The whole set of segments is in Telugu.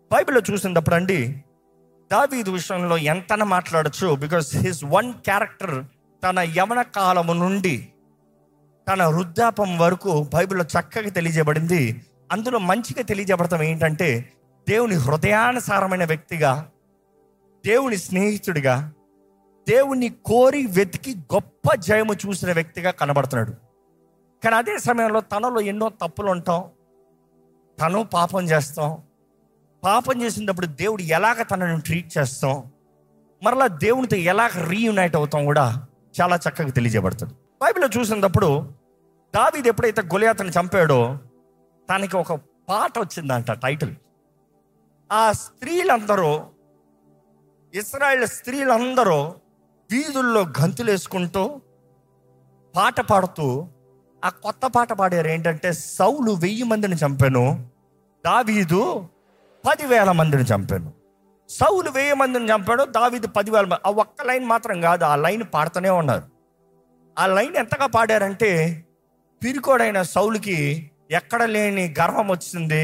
బైబిల్లో చూసినప్పుడు అండి దావీదు విషయంలో ఎంతన మాట్లాడచ్చు బికాస్ హిస్ వన్ క్యారెక్టర్ తన యవన కాలము నుండి తన వృద్ధాపం వరకు బైబిల్లో చక్కగా తెలియజేయబడింది అందులో మంచిగా తెలియజేయబడతాం ఏంటంటే దేవుని హృదయానుసారమైన వ్యక్తిగా దేవుని స్నేహితుడిగా దేవుని కోరి వెతికి గొప్ప జయము చూసిన వ్యక్తిగా కనబడుతున్నాడు కానీ అదే సమయంలో తనలో ఎన్నో తప్పులు ఉంటాం తను పాపం చేస్తాం పాపం చేసినప్పుడు దేవుడు ఎలాగ తనను ట్రీట్ చేస్తాం మరలా దేవునితో ఎలాగ రీయునైట్ అవుతాం కూడా చాలా చక్కగా తెలియజేయబడుతుంది బైబిల్లో చూసినప్పుడు దావీదు ఎప్పుడైతే గొలియాతను చంపాడో తనకి ఒక పాట వచ్చిందంట టైటిల్ ఆ స్త్రీలందరూ ఇస్రాయేల్ స్త్రీలందరూ వీధుల్లో గంతులేసుకుంటూ పాట పాడుతూ ఆ కొత్త పాట పాడారు ఏంటంటే సౌలు వెయ్యి మందిని చంపాను దావీదు పదివేల మందిని చంపాను సౌలు వెయ్యి మందిని చంపాడు దావీదు పదివేల మంది ఆ ఒక్క లైన్ మాత్రం కాదు ఆ లైన్ పాడుతూనే ఉన్నారు ఆ లైన్ ఎంతగా పాడారంటే పిరికోడైన సౌలుకి ఎక్కడ లేని గర్వం వచ్చింది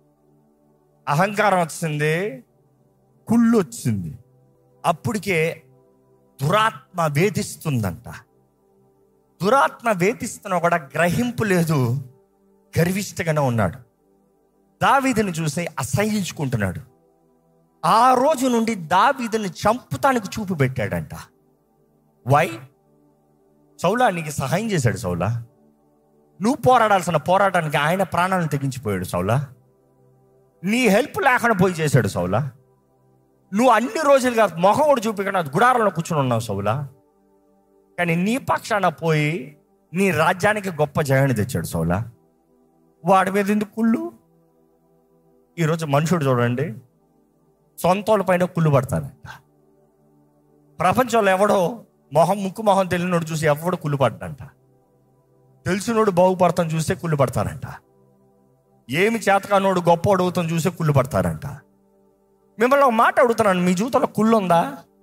అహంకారం వచ్చింది కుళ్ళు వచ్చింది అప్పటికే దురాత్మ వేధిస్తుందంట దురాత్మ వేధిస్తున్న కూడా గ్రహింపు లేదు గర్విష్టగానే ఉన్నాడు దావీదుని చూసి అసహించుకుంటున్నాడు ఆ రోజు నుండి దావీదుని చంపుతానికి చూపు పెట్టాడంట వై సౌలా నీకు సహాయం చేశాడు సౌలా నువ్వు పోరాడాల్సిన పోరాటానికి ఆయన ప్రాణాలను తెగించిపోయాడు సౌలా నీ హెల్ప్ లేకుండా పోయి చేశాడు సౌలా నువ్వు అన్ని రోజులుగా మొహం కూడా చూపించకుండా గుడారంలో కూర్చుని ఉన్నావు సౌలా కానీ నీ పక్షాన పోయి నీ రాజ్యానికి గొప్ప జయాన్ని తెచ్చాడు సౌలా వాడి మీద ఎందుకు కుళ్ళు ఈరోజు మనుషుడు చూడండి సొంతోళ్ళ పైన కుళ్ళు పడతాడంట ప్రపంచంలో ఎవడో మొహం ముక్కు మొహం తెలియనోడు చూసి ఎవడు కుళ్ళు పడ్డంట తెలిసినోడు బాగుపడతాను చూస్తే కుళ్ళు పడతారంట ఏమి చేతకానోడు గొప్పోడు అవుతాను చూస్తే కుళ్ళు పడతారంట మిమ్మల్ని ఒక మాట అడుగుతున్నాను మీ జీవితంలో కుళ్ళు ఉందా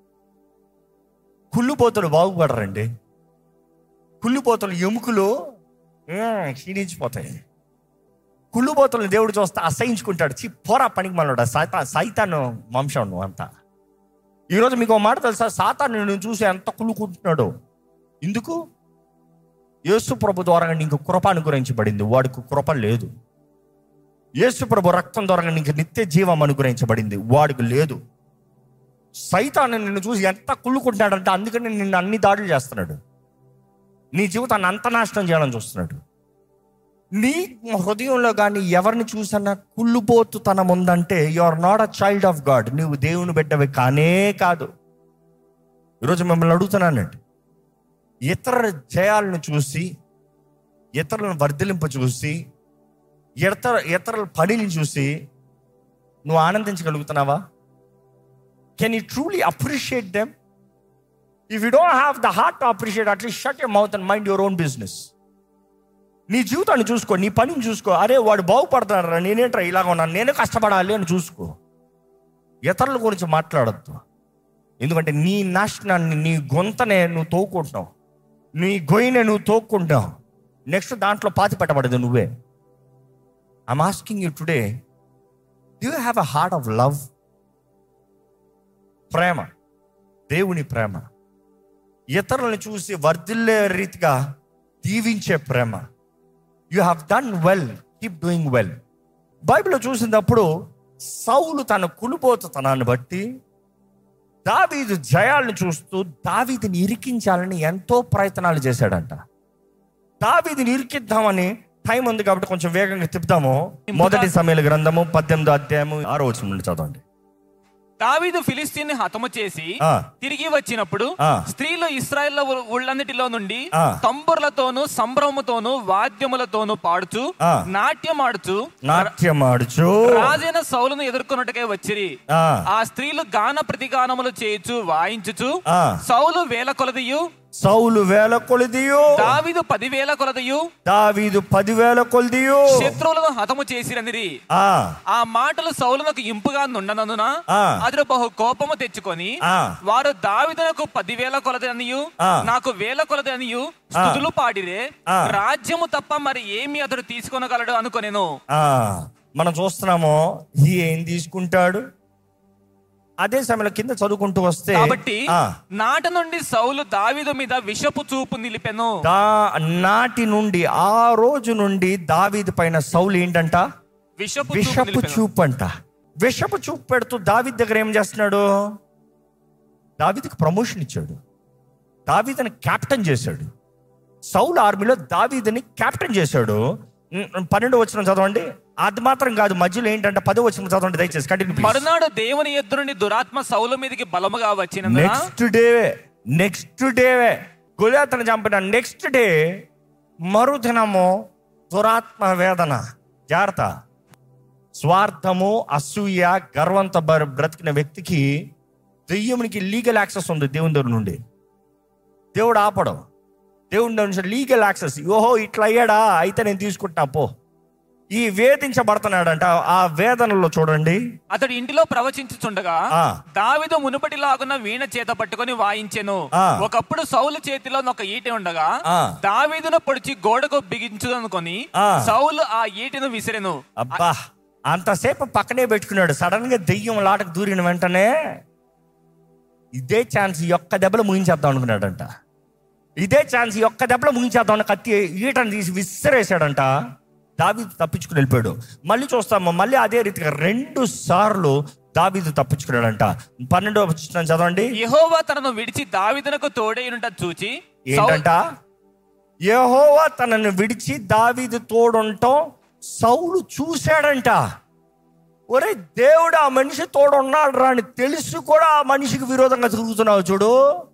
కుళ్ళుపోతులు బాగుపడరండి కుళ్ళుపోతులు ఎముకలు ఉమ్, క్షీణించిపోతాయి కుళ్ళుపోతులను దేవుడు చూస్తే అసహించుకుంటాడు చి పోరా పనికి మనోడా సైతా సైతాను వంశం నువ్వు అంతా ఈరోజు మీకు ఒక మాట తెలుసా సాతాను నేను చూసి ఎంత కుళ్ళుకుంటున్నాడు ఎందుకు యేసు ప్రభు ద్వారా నీకు కృప అనుగ్రహించబడింది వాడికి కృప లేదు యేసు ప్రభు రక్తం ద్వారా నీకు నిత్య జీవం అనుగ్రహించబడింది వాడికి లేదు సైతాన్ని నిన్ను చూసి ఎంత కుళ్ళుకుంటున్నాడంటే అందుకని నిన్ను అన్ని దాడులు చేస్తున్నాడు నీ జీవితాన్ని అంత నాశనం చేయాలని చూస్తున్నాడు నీ హృదయంలో కానీ ఎవరిని చూసన్నా కుళ్ళుపోతుతనం ఉందంటే you are not a child of God నువ్వు దేవుని బిడ్డవి కానే కాదు ఈరోజు మిమ్మల్ని అడుగుతున్నానండి ఇతరుల జయాలను చూసి ఇతరులను వర్ధిలింప చూసి ఇతర ఇతరుల పనిని చూసి నువ్వు ఆనందించగలుగుతున్నావా can you truly appreciate them if you don't have the heart to appreciate at least shut your mouth and mind your own business నీ జీవితాన్ని చూసుకో నీ పనిని చూసుకో అరే వాడు బాగుపడుతున్నారా నేనేంట్రా ఇలాగ ఉన్నాను నేనే కష్టపడాలి అని చూసుకో ఇతరుల గురించి మాట్లాడద్దు ఎందుకంటే నీ నాశనాన్ని నీ గొంతనే నువ్వు తోకుంటున్నావు నీ గొయ్యినే నువ్వు తోక్కుంటావు నెక్స్ట్ దాంట్లో పాతి పెట్టబడదు నువ్వే I'm asking you today you have a heart of love ప్రేమ దేవుని ప్రేమ ఇతరులను చూసి వర్ధిల్లే రీతిగా దీవించే ప్రేమ you have done well keep doing well బైబిల్లో చూసినప్పుడు సౌలు తన కులిపోతుతనాన్ని బట్టి దావీదు జయాలను చూస్తూ దావీదిని ఇరికించాలని ఎంతో ప్రయత్నాలు చేశాడంట దావీదిని ఇరికిద్దామని టైం ఉంది కాబట్టి కొంచెం వేగంగా తిప్పుదాము మొదటి సమయాల గ్రంథము పద్దెనిమిదో అధ్యాయము ఆరో వచ్చిన నుండి చదవండి దావీదు ఫిలిస్తీన్ హతము చేసి ఆ. తిరిగి వచ్చినప్పుడు ఆ. స్త్రీలు ఇస్రాయేల్ ఊళ్ళన్నిటిలో నుండి ఆ. తంబుర్లతోను సంభ్రమతోను వాద్యములతోను పాడుచు ఆ. నాట్యం ఆడుచు నాట్యం ఆడుచు రాజైన సౌలును ఎదుర్కొన్నట్టుగా వచ్చిరి ఆ, ఆ స్త్రీలు గాన ప్రతిగానములు చేయుచు వాయించుచు ఆ. సౌలు వేల కొలదియు సౌలు వేల కొలిదియు దావీదు పదివేల కొలదియు దావీదు పదివేల కొలిదియు శత్రువులను హతము చేసిరనిరి ఆ ఆ మాటలు సౌలునకు ఇంపుగా నుండనందున ఆ. అతడు బహు కోపము తెచ్చుకొని ఆ. వారు దావిదనకు పదివేల కొలది అనియు ఆ. నాకు వేల కొలది అనియు స్థుతులు పాడిరే ఆ. రాజ్యము తప్ప మరి ఏమి అతడు తీసుకొనగలడు అనుకొనెను ఆ మనం చూస్తున్నాము ఈ ఏం తీసుకుంటాడు అదే సమయంలో కింద చదువుకుంటూ వస్తే కాబట్టి ఆ, నాట నుండి సౌలు దావీదు మీద విషపు చూపు నిలిపెను దా నాటి నుండి ఆ రోజు నుండి దావీదు పైన సౌలు ఏంటంట విషపు చూపు విషపు నిలిపెను చూపు అంట విషపు చూపు పెడుతూ దావీద్ దగ్గర ఏం చేస్తున్నాడు దావీదుకి ప్రమోషన్ ఇచ్చాడు దావీదని కెప్టెన్ చేశాడు సౌల్ ఆర్మీలో దావీదని కెప్టెన్ చేశాడు ఉమ్, పన్నెండు వచ్చిన చదవండి అది మాత్రం కాదు మధ్యలో ఏంటంటే పదో వచ్చిన చదవండి దయచేసి కంటిన్యూ మరునాడు దేవుని ఎద్దు నుండి దురాత్మ సౌలు మీదకి బలముగా వచ్చినందున నెక్స్ట్ డే నెక్స్ట్ డే గొలియాతను చంపిన నెక్స్ట్ డే మరుదినము దురాత్మ వేదన జాగ్రత్త స్వార్థము అసూయ గర్వంతో బర- బ్రతికిన వ్యక్తికి దెయ్యమునికి లీగల్ యాక్సెస్ ఉంది దేవుని దగ్గర నుండి దేవుడు ఆపడం దేవుని దగ్గర నుంచి లీగల్ యాక్సెస్ ఓహో ఇట్లా అయ్యాడా అయితే నేను తీసుకుంటా పో ఈ వేధించబడుతున్నాడంట ఆ వేదనలో చూడండి అతడు ఇంటిలో ప్రవచించుచుండగా ఆ. దావిదు మునుపటి లాగున వీణ చేత పట్టుకొని వాయించెను ఆ. ఒకప్పుడు సౌలు చేతిలో ఒక ఈటె ఉండగా ఆ. దావీదును పొడిచి గోడకు బిగించుదనుకొని ఆ. సౌలు ఆ ఈటెను విసిరెను అబ్బా అంతసేపు పక్కనే పెట్టుకున్నాడు సడన్ గా దెయ్యం లాటకు దూరిన వెంటనే ఇదే ఛాన్స్ ఈ ఒక్క దెబ్బలు ముగించేద్దాం అనుకున్నాడంట ఇదే ఛాన్స్ ఈ ఒక్క దెబ్బలు ముగించేద్దాం అని కత్తి ఈటను తీసి విసిరేసాడంట దావీదు తప్పించుకుని వెళ్ళిపోయాడు మళ్ళీ చూస్తాము మళ్ళీ అదే రీతిగా రెండు సార్లు దావీదు తప్పించుకున్నాడంట పన్నెండో వచ్చిన చదవండి యెహోవా తనను విడిచి దావీదునకు తోడైనుంట చూచి సౌలు- ఏంటంట యెహోవా తనను విడిచి దావీదు తోడుంటాం సౌలు చూశాడంట ఒరే దేవుడు ఆ మనిషి తోడున్నాడు రా అని తెలిసి కూడా ఆ మనిషికి విరోధంగా తిరుగుతున్నావు చూడు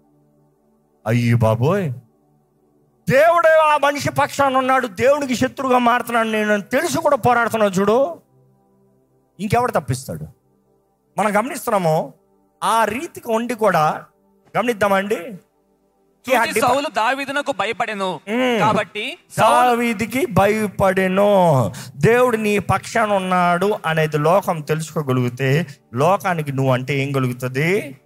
అయ్యి బాబోయ్ దేవుడే ఆ మనిషి పక్షాన ఉన్నాడు దేవుడికి శత్రువుగా మారుతున్నాడు నేను అని తెలిసి కూడా పోరాడుతున్నావు చూడు ఇంకెవడు తప్పిస్తాడు మనం గమనిస్తున్నాము ఆ రీతికి ఉండి కూడా గమనిద్దామండి He had చూచి సౌలు దావీదునకు భయపడెను మ్మ్. కాబట్టి సౌలు దావీదికి భయపడెను దేవుడు నీ పక్షాన ఉన్నాడు అనేది లోకం తెలుసుకోగలిగితే లోకానికి నువ్వు అంటే ఏం కలుగుతుంది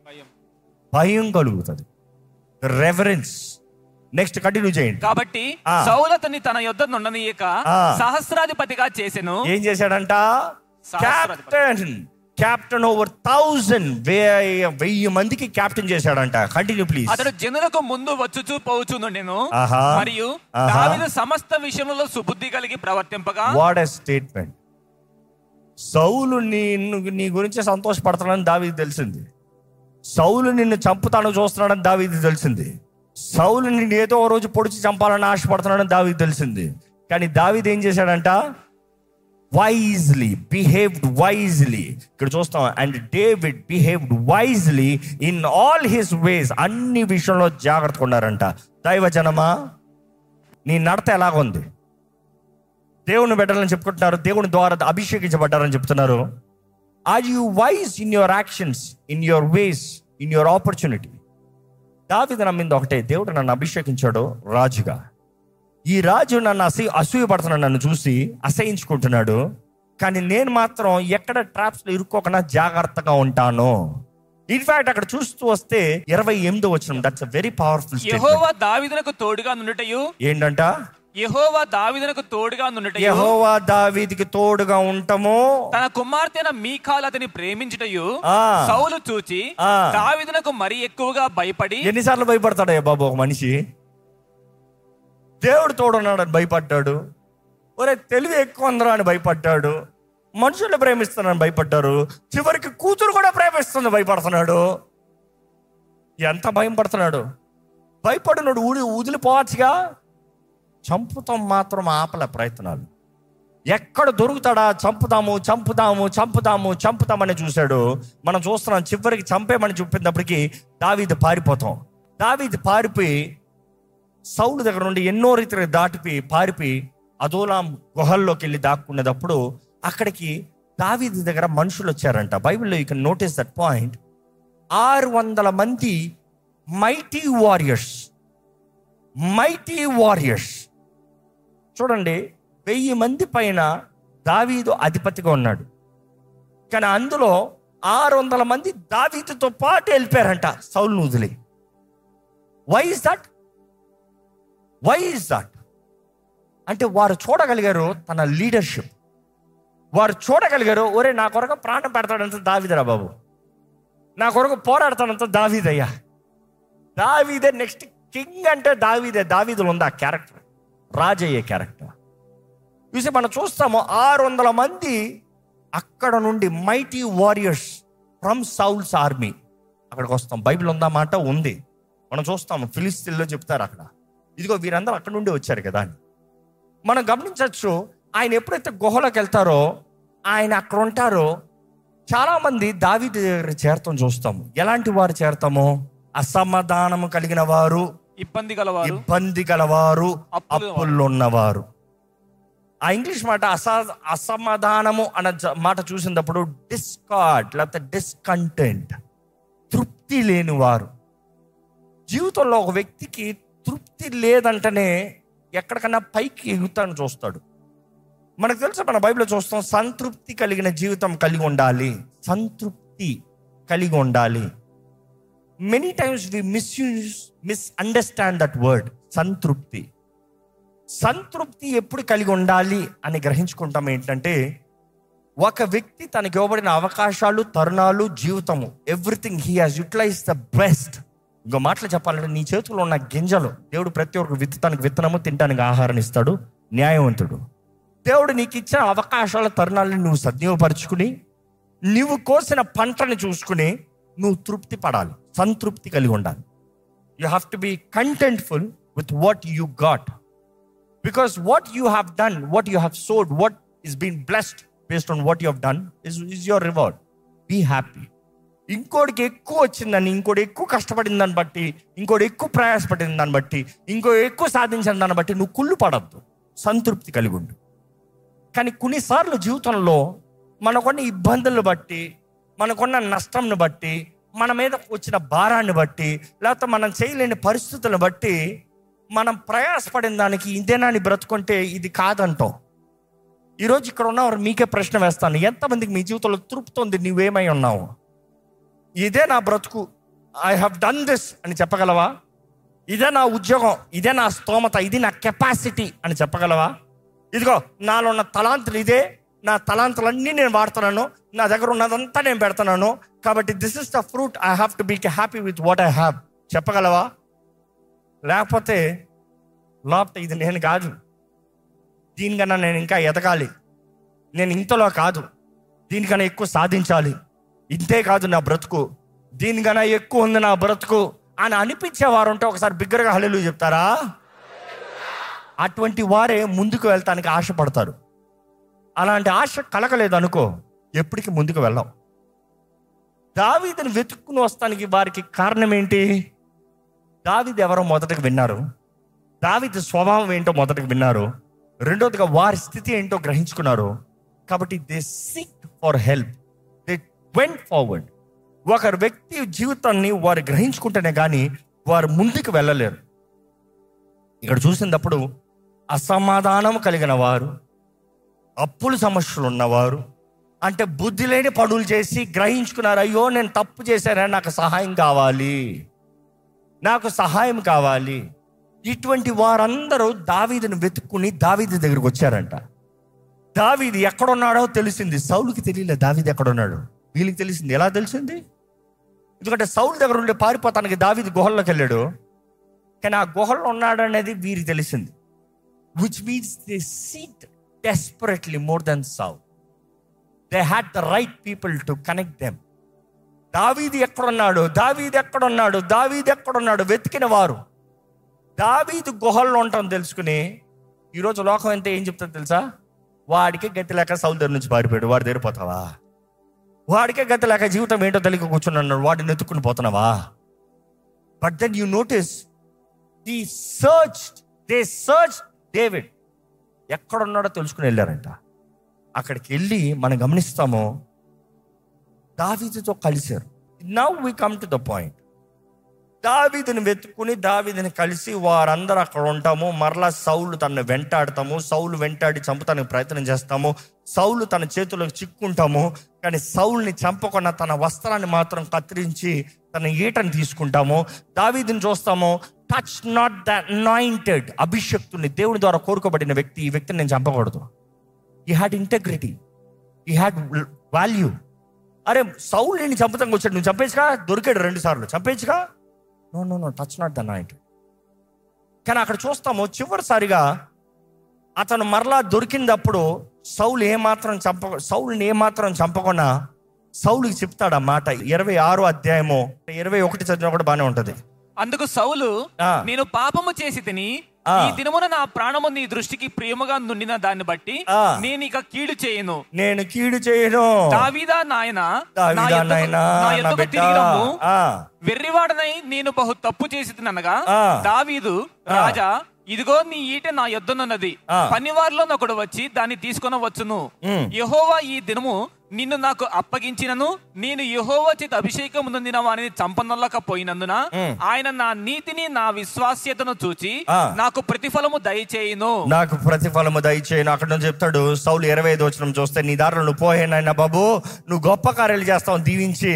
భయం కలుగుతుంది రెఫరెన్స్ నెక్స్ట్ కంటిన్యూ చేయండి కాబట్టి ఆ. సౌలు అతన్ని తన యొద్ద నుండనీయక ఆ. సహస్రాధిపతిగా చేసెను ఏం చేశాడంట సహస్రాధిపతి. క్యాప్టెన్ క్యాప్టెన్ ఓవర్ థౌజండ్ వెయ్యి మందికి క్యాప్టెన్ చేశాడంట కంటిన్యూ ప్లీజ్ అతడు జనులకు ముందు వచ్చుచూ పోవచ్చు నుండెను ఆహా. మరియు ఆహా. దావీదు సమస్త విషయంలో సుబుద్ధి కలిగి ప్రవర్తింపగా వాట్ ఎ స్టేట్మెంట్ సౌలు నిన్ను నీ గురించి సంతోషపడుతున్నాడని దావీది తెలిసింది సౌలు నిన్ను చంపుతాను చూస్తున్నాడని దావీది తెలిసింది సౌలు నిన్ను ఏదో ఓ రోజు పొడిచి చంపాలని ఆశపడుతున్నాడని దావీది తెలిసింది కానీ దావీది ఏం చేశాడంట వైజ్లీ బిహేవ్డ్ వైజ్లీ ఇక్కడ చూస్తాం and David behaved wisely in all his ways అన్ని విషయంలో జాగ్రత్తగా ఉన్నారంట దైవజనమా నీ నడత ఎలాగుంది దేవుని బిడ్డలని చెప్పుకుంటున్నారు దేవుని ద్వారా అభిషేకించబడ్డారని చెప్తున్నారు are you wise in your actions in your ways in your opportunity దావిద నమ్మింది ఒకటే దేవుడు నన్ను అభిషేకించాడు రాజుగా ఈ రాజు నన్ను అసూ అసూయపడుతున్నాడు నన్ను చూసి అసహించుకుంటున్నాడు కానీ నేను మాత్రం ఎక్కడ ట్రాప్స్ లో ఇరుక్కోకుండా జాగ్రత్తగా ఉంటాను ఇన్ఫాక్ట్ అక్కడ చూస్తూ వస్తే ఇరవై ఎనిమిదో వచ్చిన దట్స్ వెరీ పవర్ఫుల్ యెహోవా దావీదునకు తోడుగా నుండుటయు ఏంటంట యెహోవా దావీదునకు తోడుగా నుండుటయు యహోవా దావీదికి తోడుగా ఉంటాము తన కుమార్తెన మీకాల్ అతని ప్రేమించుటయు ఆ. సౌలు చూచి ఆ. దావీదునకు మరి ఎక్కువగా భయపడి ఎన్నిసార్లు భయపడతాడయ్యా బాబు ఒక మనిషి దేవుడు తోడున్నాడని భయపడ్డాడు ఒరే తెలివి ఎక్కువ ఉందిరా అని భయపడ్డాడు మనుషుల్ని ప్రేమిస్తున్నాడని భయపడ్డారు చివరికి కూతురు కూడా ప్రేమిస్తుంది భయపడుతున్నాడు ఎంత భయం పడుతున్నాడు భయపడినాడు ఊడి వదిలిపోవచ్చుగా చంపుతాం మాత్రం ఆపల ప్రయత్నాలు ఎక్కడ దొరుకుతాడా చంపుతాము చంపుతాము చంపుతాము చంపుతామని చూశాడు మనం చూస్తున్నాం చివరికి చంపేమని చూపినప్పటికీ దావీది పారిపోతాం దావీది పారిపోయి సౌలు దగ్గర నుండి ఎన్నో రీతిగా దాటిపోయి పారిపోయి అదోలాం గుహల్లోకి వెళ్ళి దాక్కునేటప్పుడు అక్కడికి దావీది దగ్గర మనుషులు వచ్చారంట బైబిల్లో you can notice that point ఆరు వందల మంది మైటీ వారియర్స్ మైటీ వారియర్స్ చూడండి వెయ్యి మంది పైన దావీదు అధిపతిగా ఉన్నాడు కానీ అందులో ఆరు వందల మంది దావీదుతో పాటు వెళ్ళిపోయారంట సౌలు వదిలి why is that why is that అంటే వారు చూడగలిగారు తన లీడర్షిప్ వారు చూడగలిగారు ఒరే నా కొరకు ప్రాణం పెడతాడంత దావిదరా బాబు నా కొరకు పోరాడతాడంత దావీదయ్యా దావీదే నెక్స్ట్ కింగ్ అంటే దావీదే దావీదులు ఉంది ఆ క్యారెక్టర్ రాజయ్యే క్యారెక్టర్ చూసి మనం చూస్తాము ఆరు వందల మంది అక్కడ నుండి mighty warriors from Saul's army అక్కడికి వస్తాం బైబిల్ ఉందా మాట ఉంది మనం చూస్తాము ఫిలిస్తీన్లో చెప్తారు అక్కడ ఇదిగో వీరందరూ అక్కడ నుండి వచ్చారు కదా అని మనం గమనించవచ్చు ఆయన ఎప్పుడైతే గుహలోకి వెళ్తారో ఆయన అక్కడ ఉంటారో చాలా మంది దావీదు దగ్గర చేరతాం చూస్తాము ఎలాంటి వారు చేరతాము అసమాధానము కలిగిన వారు ఇబ్బంది గలవారు ఇబ్బంది గలవారు అప్పులు అప్పుల్లో ఉన్నవారు ఆ ఇంగ్లీష్ మాట అసా అసమాధానము అన్న జ- మాట చూసినప్పుడు డిస్కార్డ్ లేకపోతే డిస్కంటెంట్ తృప్తి లేని వారు జీవితంలో ఒక వ్యక్తికి తృప్తి లేదంటేనే ఎక్కడికన్నా పైకి ఎగుతాను చూస్తాడు మనకు తెలుసు మన బైబిల్లో చూస్తాం సంతృప్తి కలిగిన జీవితం కలిగి ఉండాలి సంతృప్తి కలిగి ఉండాలి many times we misuse misunderstand that word సంతృప్తి సంతృప్తి ఎప్పుడు కలిగి ఉండాలి అని గ్రహించుకుంటాం ఏంటంటే ఒక వ్యక్తి తనకి ఇవ్వబడిన అవకాశాలు తరుణాలు జీవితము everything he has utilize the best ఇంకో మాటలు చెప్పాలంటే నీ చేతిలో ఉన్న గింజలు దేవుడు ప్రతి ఒక్క విత్తడానికి విత్తనము తినడానికి ఆహారం ఇస్తాడు న్యాయవంతుడు దేవుడు నీకు ఇచ్చిన అవకాశాల తరుణాలను నువ్వు సద్వినియోగపరుచుకుని నువ్వు కోసిన పంటని చూసుకుని నువ్వు తృప్తి పడాలి సంతృప్తి కలిగి ఉండాలి you have to be contentful with what you got because what you have done what you have sowed what is been blessed based on what you have done is is your reward be happy ఇంకోటికి ఎక్కువ వచ్చిందని ఇంకోటి ఎక్కువ కష్టపడిన దాన్ని బట్టి ఇంకోటి ఎక్కువ ప్రయాసపడిన దాన్ని బట్టి ఇంకో ఎక్కువ సాధించిన దాన్ని బట్టి నువ్వు కుళ్ళు పడద్దు సంతృప్తి కలిగి ఉండు కానీ కొన్నిసార్లు జీవితంలో మనకున్న ఇబ్బందులను బట్టి మనకున్న నష్టంను బట్టి మన మీద వచ్చిన భారాన్ని బట్టి లేకపోతే మనం చేయలేని పరిస్థితులను బట్టి మనం ప్రయాసపడిన దానికి ఇదేనా అని బ్రతుకుంటే ఇది కాదంటాం ఈరోజు ఇక్కడ ఉన్నవారు మీకే ప్రశ్న వేస్తాను ఎంతమందికి మీ జీవితంలో తృప్తి ఉంది నువ్వేమై ఉన్నావు ఇదే నా బ్రతుకు ఐ హ్యావ్ డన్ దిస్ అని చెప్పగలవా ఇదే నా ఉద్యోగం ఇదే నా స్తోమత ఇది నా కెపాసిటీ అని చెప్పగలవా ఇదిగో నాలో ఉన్న తలాంతులు ఇదే నా తలాంతులన్నీ నేను వాడుతున్నాను నా దగ్గర ఉన్నదంతా నేను పెడుతున్నాను కాబట్టి this is the fruit I have to be happy with what I have చెప్పగలవా లేకపోతే లోపల ఇది నేను కాదు దీనికన్నా నేను ఇంకా ఎదగాలి నేను ఇంతలో కాదు దీనికన్నా ఎక్కువ సాధించాలి ఇంతే కాదు నా బ్రతుకు దీనికన్నా ఎక్కువ ఉంది నా బ్రతుకు అని అనిపించేవారు ఉంటే ఒకసారి బిగ్గరగా హల్లెలూయా చెప్తారా అటువంటి వారే ముందుకు వెళ్తానికి ఆశపడతారు అలాంటి ఆశ కలగలేదు అనుకో ఎప్పటికీ ముందుకు వెళ్ళాం దావీదుని వెతుక్కుని వస్తానికి వారికి కారణం ఏంటి దావీదు ఎవరో మొదటకు విన్నారు దావీదు స్వభావం ఏంటో మొదటకు విన్నారు రెండోదిగా వారి స్థితి ఏంటో గ్రహించుకున్నారు కాబట్టి they seek for help they went forward ఒకరి వ్యక్తి జీవితాన్ని వారు గ్రహించుకుంటేనే కానీ వారు ముందుకు వెళ్ళలేరు ఇక్కడ చూసినప్పుడు అసమాధానం కలిగిన వారు అప్పుల సమస్యలు ఉన్నవారు అంటే బుద్ధి లేని పనులు చేసి గ్రహించుకున్నారు అయ్యో నేను తప్పు చేశానా నాకు సహాయం కావాలి నాకు సహాయం కావాలి ఇటువంటి వారందరూ దావీదుని వెతుక్కుని దావీదు దగ్గరికి వచ్చారంట దావీది ఎక్కడున్నాడో తెలిసింది సౌలుకి తెలియలే దావీది ఎక్కడున్నాడు వీళ్ళకి తెలిసింది ఎలా తెలిసింది ఎందుకంటే సౌలు దగ్గర ఉండి పారిపోతానికి దావీది గుహల్లోకి వెళ్ళాడు కానీ ఆ గుహల్లో ఉన్నాడు అనేది వీరికి తెలిసింది which means they seat desperately more than Saul they had the right people to connect them దావీది ఎక్కడున్నాడు దావీది ఎక్కడున్నాడు దావీది ఎక్కడున్నాడు వెతికిన వారు దావీదు గుహల్లో ఉంటాం తెలుసుకుని ఈరోజు లోకం అంతా ఏం చెప్తుంది తెలుసా వాడికే గతి లేక సౌల్ దగ్గర నుంచి పారిపోయాడు వాడి దగ్గర పోతావా వాడికే గతి లేక జీవితం ఏంటో తెలియక కూర్చున్నాడు వాడిని ఎత్తుకుని పోతున్నావా but then you notice the search they search David ఎక్కడున్నాడో తెలుసుకుని వెళ్ళారంట అక్కడికి వెళ్ళి మనం గమనిస్తాము దావీదుతో కలిశారు now we come to the point దావీదుని వెతుక్కుని దావీదుని కలిసి వారందరూ అక్కడ ఉంటాము మరలా సౌలు తనను వెంటాడతాము సౌలు వెంటాడి చంపుతానికి ప్రయత్నం చేస్తాము సౌలు తన చేతులకు చిక్కుంటాము కానీ సౌల్ని చంపకుండా తన వస్త్రాన్ని మాత్రం కత్తిరించి తన ఈటని తీసుకుంటాము దావీదుని చూస్తాము టచ్ నాట్ ద అనాయింటెడ్ అభిషక్తుని దేవుని ద్వారా కోరుకోబడిన వ్యక్తి ఈ వ్యక్తిని నేను చంపకూడదు he had integrity he had value అరే సౌల్ నేను చంపుతానికి వచ్చాడు నువ్వు చంపేచ్చుగా దొరికాడు రెండు సార్లు చంపేచ్చుగా no no no touch not the night కానీ అక్కడ చూస్తాము చివరిసారిగా అతను మరలా దొరికినప్పుడు సౌలు ఏమాత్రం చంప సౌలుని ఏమాత్రం చంపకుండా సౌలుకి చెప్తాడు ఆ మాట ఇరవై ఆరో అధ్యాయము ఇరవై ఒకటి చదివినా కూడా బాగానే ఉంటది అందుకు సౌలు ఆ. నేను పాపము చేసి తిని ఆ. ఈ దినమున నా ప్రాణము నీ దృష్టికి ప్రియముగా నుండిన దాన్ని బట్టి ఆ. నేను ఇక కీడు చేయను నేను కీడు చేయను దావీదా నాయన నా దావీదా యొద్దకు- నాయనా, నా నా యొద్దకు బిడ్డ. తిరిగి రమ్ము. ఆ, వెర్రివాడనై నేను బహు తప్పు చేసి అనగా ఆ. దావీదు ఆ. రాజా ఇదిగో నీ ఈట నా యొద్దనున్నది ఆ. పనివారిలో ఒకడు వచ్చి దాన్ని తీసుకొని వచ్చును ఉమ్. యెహోవా ఈ దినము నిన్ను నాకు అప్పగించినను నేను యెహోవా చేత అభిషేకం నొందిన వారిని చంపనొల్లకపోయినందున ఉమ్. ఆయన నా నీతిని నా విశ్వాస్యతను చూచి ఆ. నాకు ప్రతిఫలము దయచేయును నాకు ప్రతిఫలము దయచేయను అక్కడ నుంచి చెప్తాడు సౌలు ఇరవై ఐదు వచ్చిన చూస్తే నీ దారిలో నువ్వు పోయేనాయన బాబు నువ్వు గొప్ప కార్యాలు చేస్తావు దీవించి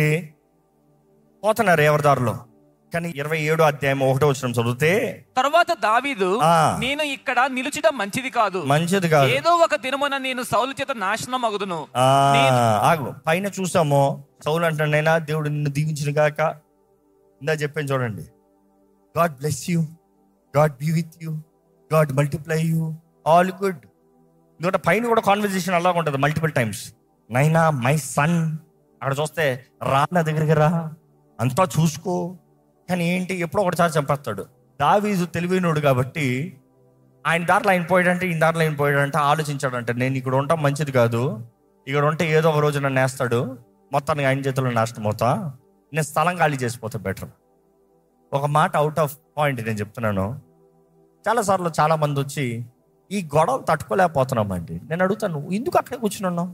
పోతున్నారు ఎవరి దారిలో కానీ ఇరవై ఏడో అధ్యాయం ఒకటో వచ్చిన చదివితే తర్వాత దావీదు ఆ. నేను ఇక్కడ నిలుచడం మంచిది కాదు మంచిది కాదు ఏదో ఒక దినమున నేను సౌలు చేత నాశనం అగుదును ఆ, నేను- ఆగు పైన చూసాము సౌలు అంటాడైనా దేవుడు నిన్ను దీవించిన గాక ఇందా చెప్పాను చూడండి God bless you God be with you God multiply you all good ఎందుకంటే పైన కూడా కాన్వర్జేషన్ అలాగ ఉంటుంది మల్టిపుల్ టైమ్స్ నైనా మై సన్ అక్కడ చూస్తే రా నా దగ్గరికి రా అంతా చూసుకో కానీ ఏంటి ఎప్పుడో ఒకటిసారి చంపేస్తాడు దావీజు తెలివైనోడు కాబట్టి ఆయన దాంట్లో ఆయన పోయాడంటే ఈయన దాంట్లో ఆయన పోయాడంటే ఆలోచించాడంటే నేను ఇక్కడ ఉంటాం మంచిది కాదు ఇక్కడ ఉంటే ఏదో ఒక రోజు నన్ను వేస్తాడు మొత్తానికి ఆయన చేతిలో నాశనం అవుతా నేను స్థలం ఖాళీ చేసిపోతా బెటర్ ఒక మాట అవుట్ ఆఫ్ పాయింట్ నేను చెప్తున్నాను చాలాసార్లు చాలా మంది వచ్చి ఈ గొడవలు తట్టుకోలేకపోతున్నామండి నేను అడుగుతాను ఎందుకు అక్కడే కూర్చున్నాను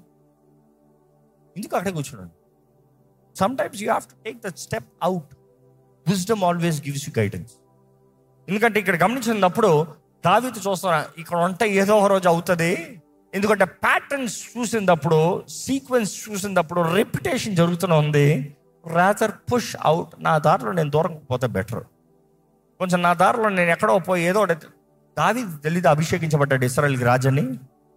ఎందుకు అక్కడే కూర్చున్నాను sometimes you have to take the step out wisdom always gives you guidance ఎందుకంటే ఇక్కడ గమనించినప్పుడు దావీదు చూస్తున్నా ఇక్కడ ఉంటే ఏదో ఒక రోజు అవుతుంది ఎందుకంటే ప్యాటర్న్స్ చూసినప్పుడు సీక్వెన్స్ చూసినప్పుడు రెప్యుటేషన్ జరుగుతూనే ఉంది రాదర్ పుష్ అవుట్ నా దారిలో నేను దూరం పోతే బెటర్ కొంచెం నా దారిలో నేను ఎక్కడో పోయి ఏదో ఒకటి దావీదు తెలీదు అభిషేకించబడ్డాడు ఇస్రాయల్కి రాజని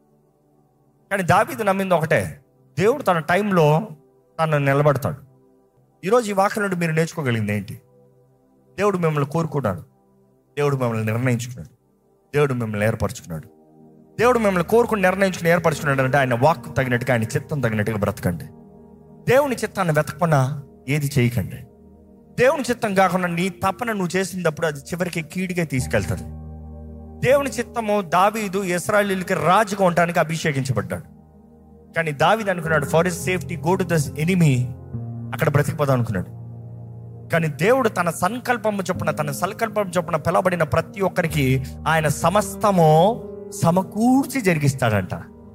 కానీ దావీదు నమ్మింది ఒకటే దేవుడు తన టైంలో తను నిలబడతాడు ఈరోజు ఈ వాక్యం నుండి మీరు నేర్చుకోగలిగింది ఏంటి దేవుడు మిమ్మల్ని కోరుకున్నాడు దేవుడు మిమ్మల్ని నిర్ణయించుకున్నాడు దేవుడు మిమ్మల్ని ఏర్పరచుకున్నాడు దేవుడు మిమ్మల్ని కోరుకుని నిర్ణయించుకుని ఏర్పరచుకున్నాడు అంటే ఆయన వాక్ తగినట్టుగా ఆయన చిత్తం తగినట్టుగా బ్రతకండి దేవుని చిత్తాన్ని వెతకకుండా ఏది చేయకండి దేవుని చిత్తం కాకుండా నీ తపన నువ్వు చేసినప్పుడు అది చివరికి కీడిగా తీసుకెళ్తుంది దేవుని చిత్తము దావీదు ఇస్రాయలీలకి రాజుగా ఉండడానికి అభిషేకించబడ్డాడు కానీ దావీదు అనుకున్నాడు for his safety go to the enemy అక్కడ బ్రతికిపోదాం అనుకున్నాడు కానీ దేవుడు తన సంకల్పము చొప్పున తన సంకల్పం చొప్పున పిలవబడిన ప్రతి ఒక్కరికి ఆయన సమస్తము సమకూర్చి జరిగిస్తాడంట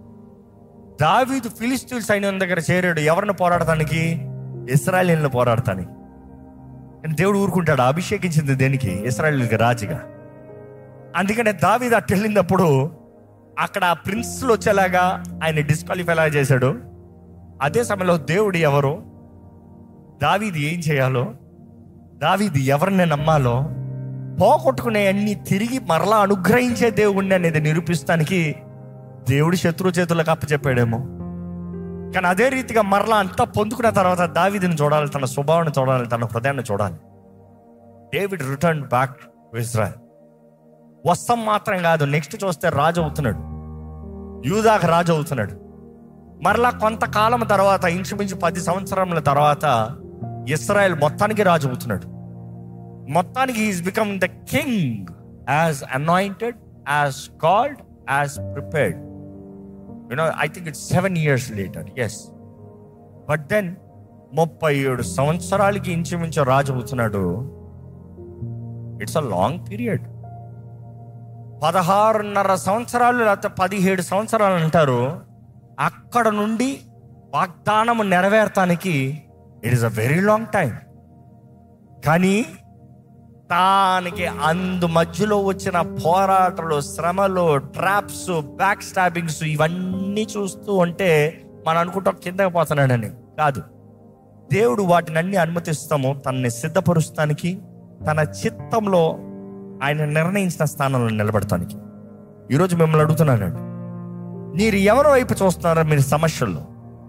దావీదు ఫిలిస్తీన్ సైన్యం దగ్గర చేరాడు ఎవరిని పోరాడటానికి ఇస్రాయలీలను పోరాడటానికి కానీ దేవుడు ఊరుకుంటాడు అభిషేకించింది దేనికి ఇస్రాయలీలకి రాజుగా అందుకనే దావీదు అటు వెళ్ళినప్పుడు అక్కడ ఆ ప్రిన్స్లు వచ్చేలాగా ఆయన డిస్క్వాలిఫై ఎలా చేశాడు అదే సమయంలో దేవుడు ఎవరు దావీది ఏం చేయాలో దావీది ఎవరిని నమ్మాలో పోగొట్టుకునే అన్ని తిరిగి మరలా అనుగ్రహించే దేవుణ్ణి అనేది నిరూపిస్తానికి దేవుడి శత్రు చేతులకు అప్పచెప్పాడేమో కానీ అదే రీతిగా మరలా అంతా పొందుకున్న తర్వాత దావీదిని చూడాలి తన స్వభావాన్ని చూడాలి తన హృదయాన్ని చూడాలి డేవిడ్ రిటర్న్ బ్యాక్ ఇజ్రాయల్ వస్తం మాత్రం కాదు నెక్స్ట్ చూస్తే రాజు అవుతున్నాడు యూదాకు రాజు అవుతున్నాడు మరలా కొంతకాలం తర్వాత ఇంచుమించు పది సంవత్సరముల తర్వాత ఇస్రాయల్ మొత్తానికి రాజు అవుతున్నాడు మొత్తానికి is become the king as anointed as called as prepared you know I think it's seven years later yes but then ముప్పై ఏడు సంవత్సరాలకి ఇంచుమించు రాజు అవుతున్నాడు ఇట్స్ అ లాంగ్ పీరియడ్ పదహారున్నర సంవత్సరాలు లేకపోతే పదిహేడు సంవత్సరాలు అంటారు అక్కడ నుండి వాగ్దానం నెరవేర్తానికి it is a very long time కానీ దానికి అందు మధ్యలో వచ్చిన పోరాటాలు శ్రమలు ట్రాప్స్ బ్యాక్ స్టాబింగ్స్ ఇవన్నీ చూస్తూ ఉంటే మనం అనుకుంటాం కిందకి పోతున్నాడని కాదు దేవుడు వాటిని అన్ని అనుమతిస్తాము తనని సిద్ధపరుస్తానికి తన చిత్తంలో ఆయన నిర్ణయించిన స్థానంలో నిలబడటానికి ఈరోజు మిమ్మల్ని అడుగుతున్నానండి మీరు ఎవరి వైపు చూస్తున్నారో మీరు సమస్యల్లో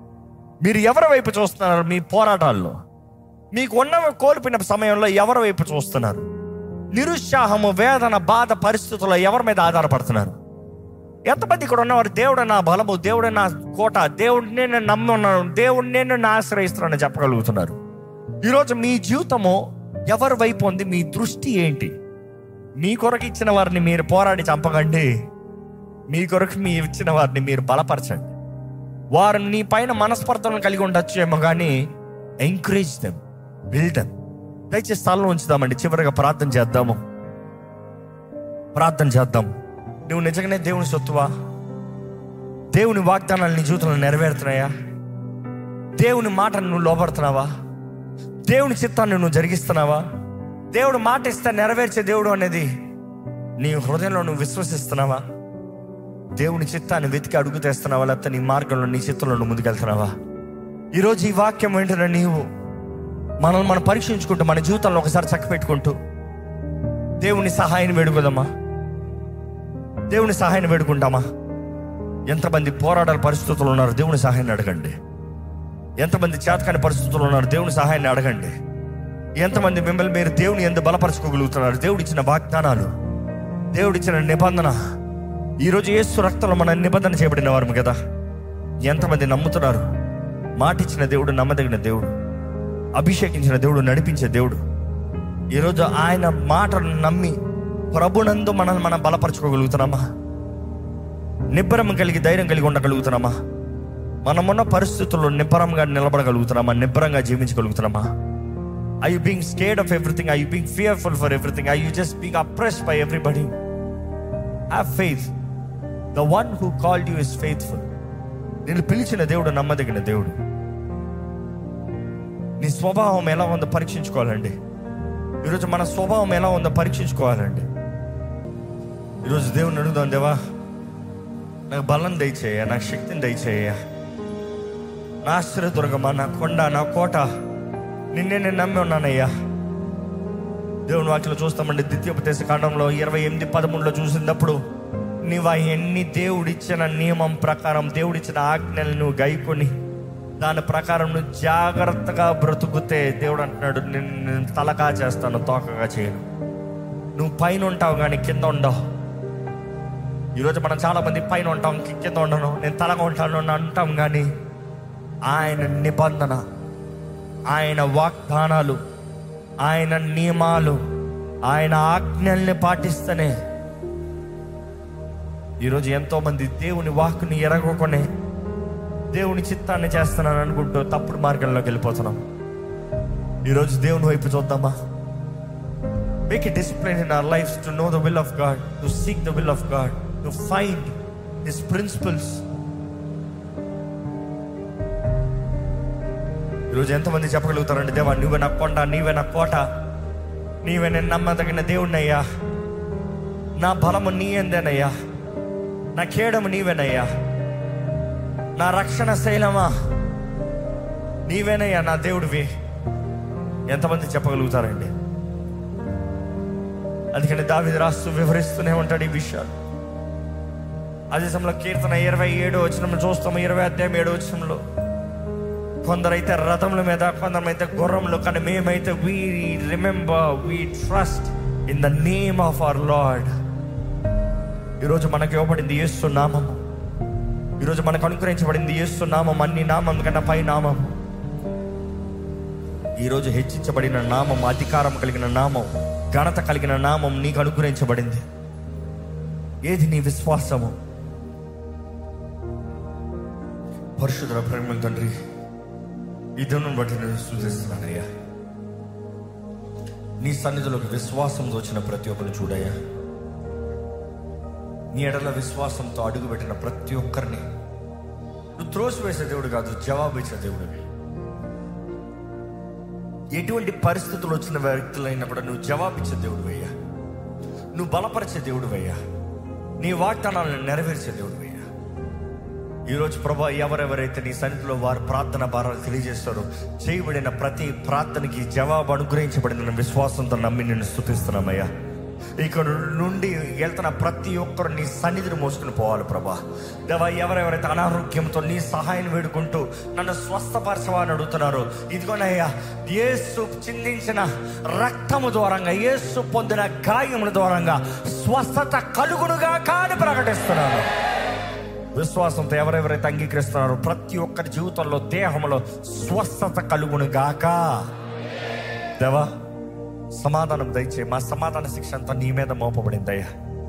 మీరు ఎవరి వైపు చూస్తున్నారు మీ పోరాటాల్లో మీకు ఉన్నవి కోల్పోయిన సమయంలో ఎవరి వైపు చూస్తున్నారు నిరుత్సాహము వేదన బాధ పరిస్థితుల్లో ఎవరి మీద ఆధారపడుతున్నారు ఎంతమంది ఇక్కడ ఉన్నవారు దేవుడు నా బలము దేవుడు నా కోట దేవుడిని నేను నమ్మి ఉన్నాను దేవుడిని నేను ఆశ్రయిస్తున్నానని చెప్పగలుగుతున్నారు ఈరోజు మీ జీవితము ఎవరి వైపు ఉంది మీ దృష్టి ఏంటి మీ కొరకు ఇచ్చిన వారిని మీరు పోరాడి చంపకండి మీ కొరకు మీ ఇచ్చిన వారిని మీరు బలపరచండి వారు నీ పైన మనస్పర్ధలను కలిగి ఉండొచ్చు ఏమో కానీ ఎంకరేజ్ దెమ్ బిల్డ్ దెమ్ దయచేసి స్థలంలో ఉంచుదామండి చివరిగా ప్రార్థన చేద్దాము ప్రార్థన చేద్దాం నువ్వు నిజంగానే దేవుని సొత్తువా దేవుని వాగ్దానాలు నీ జీవితంలో నెరవేరుతున్నాయా దేవుని మాటను నువ్వు లోపడుతున్నావా దేవుని చిత్తాన్ని నువ్వు జరిగిస్తున్నావా దేవుడు మాట ఇస్తే నెరవేర్చే దేవుడు అనేది నీ హృదయంలో నువ్వు విశ్వసిస్తున్నావా దేవుని చిత్తాన్ని వెతికి అడుగు తెస్తున్నావా లేకపోతే నీ మార్గంలో నీ చిత్తంలో నువ్వు ముందుకెళ్తున్నావా ఈరోజు ఈ వాక్యం వెంటనే నీవు మనల్ని మనం పరీక్షించుకుంటూ మన జీవితంలో ఒకసారి చక్క పెట్టుకుంటూ దేవుని సహాయాన్ని వేడుకోదమ్మా దేవుని సహాయాన్ని వేడుకుంటామా ఎంతమంది పోరాటాల పరిస్థితులు ఉన్నారు దేవుని సహాయాన్ని అడగండి ఎంతమంది చేతకాని పరిస్థితులు ఉన్నారు దేవుని సహాయాన్ని అడగండి ఎంతమంది మిమ్మల్ని మీరు దేవుని ఎంత బలపరచుకోగలుగుతున్నారు దేవుడు ఇచ్చిన వాగ్దానాలు దేవుడిచ్చిన నిబంధన ఈరోజు యేసు రక్తంలో మన నిబంధన చేయబడిన వారు కదా ఎంతమంది నమ్ముతున్నారు మాటిచ్చిన దేవుడు నమ్మదగిన దేవుడు అభిషేకించిన దేవుడు నడిపించే దేవుడు ఈరోజు ఆయన మాటను నమ్మి ప్రభునందు మనల్ని మనం బలపరచుకోగలుగుతున్నామా నిబ్బరం కలిగి ధైర్యం కలిగి ఉండగలుగుతున్నామా మనమున్న పరిస్థితుల్లో నిబ్బరంగా నిలబడగలుగుతున్నామా నిబ్బరంగా జీవించగలుగుతున్నామా I you being scared of everything I you being fearful for everything I you just being oppressed by everybody have faith the one who called you is faithful నేను పిలిచిన దేవుడు నమ్మదగిన దేవుడు నీ స్వభావం ఎలా ఉందో పరీక్షించుకోవాలండి ఈరోజు మన స్వభావం ఎలా ఉందో పరీక్షించుకోవాలండి ఈరోజు దేవుని అడుగుదాం దేవా నాకు బలం దయచేయ నాకు శక్తిని దయచేయ నా ఆశ్రయదుర్గమా నా కొండ నా కోట నిన్నే నేను నమ్మి ఉన్నానయ్యా దేవుని వాక్యలో చూస్తామండి ద్వితీయోపదేశ కాండంలో ఇరవై ఎనిమిది పదమూడులో చూసినప్పుడు నీవు ఆ ఎన్ని దేవుడిచ్చిన నియమం ప్రకారం దేవుడిచ్చిన ఆజ్ఞలు నువ్వు గైకొని దాని ప్రకారం నువ్వు జాగ్రత్తగా బ్రతుకుతే దేవుడు అంటున్నాడు నేను నేను తలకా చేస్తాను తోకగా చేయను నువ్వు పైన ఉంటావు కానీ కింద ఉండవు ఈరోజు మనం చాలా మంది పైన ఉంటాం కి- కింద ఉండను నేను తలగా ఉంటాను అని అంటాం కానీ ఆయన నిబంధన ఆయన వాగ్దానాలు ఆయన నియమాలు ఆయన ఆజ్ఞల్ని పాటిస్తేనే ఈరోజు ఎంతో మంది దేవుని వాక్కుని ఎరగొనే దేవుని చిత్తాన్ని చేస్తున్నాను అనుకుంటూ తప్పుడు మార్గంలోకి వెళ్ళిపోతున్నాం ఈరోజు దేవుని వైపు చూద్దామా make a discipline in our life to know the will of God to seek the will of God to find his principles ఈరోజు ఎంతమంది చెప్పగలుగుతారండి దేవా నువ్వే నా కొండ నీవే నా కోట నీవే నేను నమ్మదగిన దేవుణ్ణయ్యా నా బలము నీ ఎందేనయ్యా నా కేడము నీవేనయ్యా నా రక్షణ శైలమా నీవేనయ్యా నా దేవుడివి ఎంతమంది చెప్పగలుగుతారండి అందుకని దావిది రాస్తూ వివరిస్తూనే ఉంటాడు ఈ విషయాలు అదే సమయంలో కీర్తన ఇరవై ఏడు వచ్చిన చూస్తాము ఇరవై అధ్యాయం ఏడు వచ్చినంలో కొందరైతే రథముల మీద కొందరైతే గుర్రములు కానీ మేమైతే we remember we trust in the name of our Lord ఈరోజు మనకు ఇవ్వబడింది యేసు నామము ఈరోజు మనకు అనుగ్రహించబడింది యేసు నామం అన్ని నామం కన్నా పై నామం ఈరోజు హెచ్చించబడిన నామం అధికారం కలిగిన నామం ఘనత కలిగిన నామం నీకు అనుగ్రహించబడింది ఏది నీ విశ్వాసము పరిశుద్ధ ప్రేమ తండ్రి ఈ దినం బట్టి నేను సూచిస్తున్నానయ్యా నీ సన్నిధిలోకి విశ్వాసంతో వచ్చిన ప్రతి ఒక్కరిని చూడయ్యా నీ ఎడల విశ్వాసంతో అడుగుపెట్టిన ప్రతి ఒక్కరిని నువ్వు త్రోసివేసే దేవుడు కాదు జవాబు ఇచ్చే దేవుడివి ఎటువంటి పరిస్థితులు వచ్చిన వ్యక్తులైనా కూడా నువ్వు జవాబిచ్చే దేవుడు అయ్యా నువ్వు బలపరిచే దేవుడు అయ్యా నీ వాగ్దానాలను నెరవేర్చే దేవుడు అయ్యా ఈరోజు ప్రభా ఎవరెవరైతే నీ సన్నిధిలో వారు ప్రార్థన భారాలు తెలియజేస్తారో చేయబడిన ప్రతి ప్రార్థనకి జవాబు అనుగ్రహించబడిన విశ్వాసంతో నమ్మి నిన్ను స్థుతిస్తున్నామయ్యా ఇక్కడ నుండి వెళ్తున్న ప్రతి ఒక్కరు నీ సన్నిధిని మోసుకుని పోవాలి ప్రభా దేవా ఎవరెవరైతే అనారోగ్యంతో నీ సహాయం వేడుకుంటూ నన్ను స్వస్థపరచవా అని అడుగుతున్నారు ఇదిగోనయ్యా యేసు చిందించిన రక్తము ద్వారంగా యేసు పొందిన గాయముల ద్వారంగా స్వస్థత కలుగునుగా కాని ప్రకటిస్తున్నాను విశ్వాసంతో ఎవరెవరైతే అంగీకరిస్తున్నారో ప్రతి ఒక్కరి జీవితంలో దేహంలో స్వస్థత కలుగును గాక దేవా సమాధానం దయచే మా సమాధాన శిక్ష అంతా నీ మీద మోపబడిందయ్యా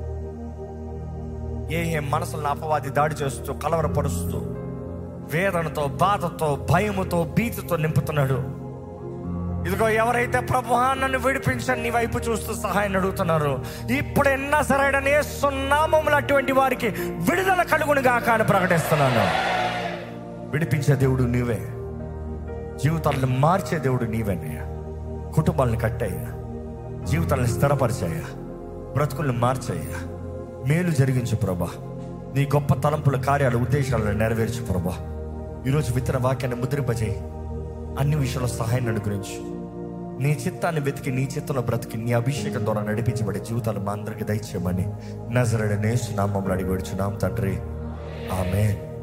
ఏ ఏ మనసులను అపవాది దాడి చేస్తూ కలవరపరుస్తూ వేదనతో బాధతో భయముతో భీతితో నింపుతున్నాడు ఇదిగో ఎవరైతే ప్రభు నన్ను విడిపించని నీ వైపు చూస్తూ సహాయం అడుగుతున్నారు ఇప్పుడు ఎన్న సరైన సున్నామములు అటువంటి వారికి విడుదల కలుగునుగా అని ప్రకటిస్తున్నాను విడిపించే దేవుడు నీవే జీవితాలను మార్చే దేవుడు నీవేనయ్యా కుటుంబాలను కట్టయ్యా జీవితాలను స్థిరపరిచాయా బ్రతుకులను మార్చయ్యా మేలు జరిగించు ప్రభా నీ గొప్ప తలంపుల కార్యాల ఉద్దేశాలను నెరవేర్చు ప్రభా ఈరోజు విత్తన వాక్యాన్ని ముద్రింపజేయి అన్ని విషయాల్లో సహాయం అనుగ్రహించు నీ చిత్తాన్ని వెతికి నీ చిత్తంలో బ్రతికి నీ అభిషేకం ద్వారా నడిపించబడే జీవితాలు మా అందరికి దయచేయమని నజరడ నేసు నామంలో అడిగి వేడుచున్నాం తండ్రి ఆమె